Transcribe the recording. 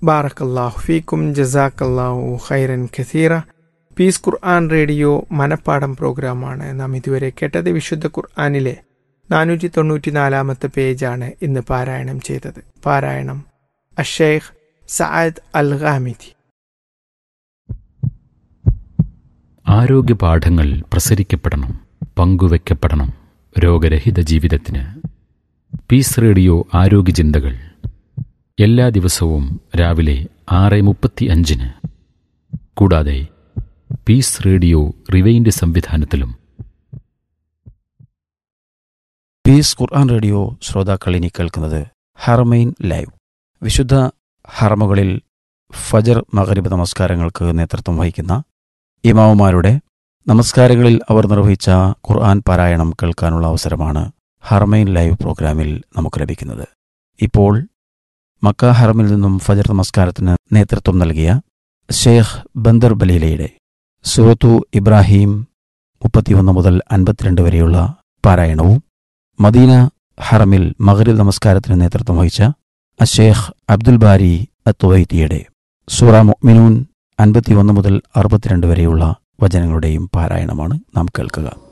ബാറക്കല്ലാഹു ഫീക്കും ജസാക്കല്ലാഹു ഖൈറൻ ഖസീറ പീസ് ഖുർആൻ റേഡിയോ മനപ്പാടം പ്രോഗ്രാമാണ് നാം ഇതുവരെ കേട്ടത് വിശുദ്ധ ഖുർആാനിലെ നാനൂറ്റി തൊണ്ണൂറ്റി നാലാമത്തെ പേജാണ് ഇന്ന് പാരായണം ചെയ്തത് പാരായണം അഷേഖ് സഅദ് അൽ ഖാമിദി ആരോഗ്യ പാഠങ്ങൾ പ്രസരിക്കപ്പെടണം പങ്കുവെക്കപ്പെടണം രോഗരഹിത ജീവിതത്തിന് പീസ് റേഡിയോ ആരോഗ്യ ചിന്തകൾ എല്ലാ ദിവസവും രാവിലെ ആറ് മുപ്പത്തി അഞ്ചിന് കൂടാതെ പീസ് റേഡിയോ റിവൈൻഡ് സംവിധാനത്തിലും പീസ് ഖുർആൻ റേഡിയോ ശ്രോതാക്കൾ ഇനി കേൾക്കുന്നത് ഹർമൈൻ ലൈവ് വിശുദ്ധ ഹറമുകളിൽ ഫജർ മഗരിബ് നമസ്കാരങ്ങൾക്ക് നേതൃത്വം വഹിക്കുന്ന ഇമാവുമാരുടെ നമസ്കാരങ്ങളിൽ അവർ നിർവഹിച്ച ഖുർആൻ പാരായണം കേൾക്കാനുള്ള അവസരമാണ് ഹർമൈൻ ലൈവ് പ്രോഗ്രാമിൽ നമുക്ക് ലഭിക്കുന്നത് ഇപ്പോൾ മക്ക ഹറമിൽ നിന്നും ഫജർ നമസ്കാരത്തിന് നേതൃത്വം നൽകിയ ഷേഖ് ബന്ദർ ബലീലയുടെ സുഹത്തു ഇബ്രാഹിം മുപ്പത്തിയൊന്ന് മുതൽ അൻപത്തിരണ്ട് വരെയുള്ള പാരായണവും മദീന ഹറമിൽ മഗ്രിബ് നമസ്കാരത്തിന് നേതൃത്വം വഹിച്ച അഷേഖ് അബ്ദുൽ ബാരി അത്തുവൈത്തിയുടെ സൂറ മുഅ്മിനൂൻ അൻപത്തിയൊന്ന് മുതൽ അറുപത്തിരണ്ട് വരെയുള്ള വചനങ്ങളുടെയും പാരായണമാണ് നാം കേൾക്കുക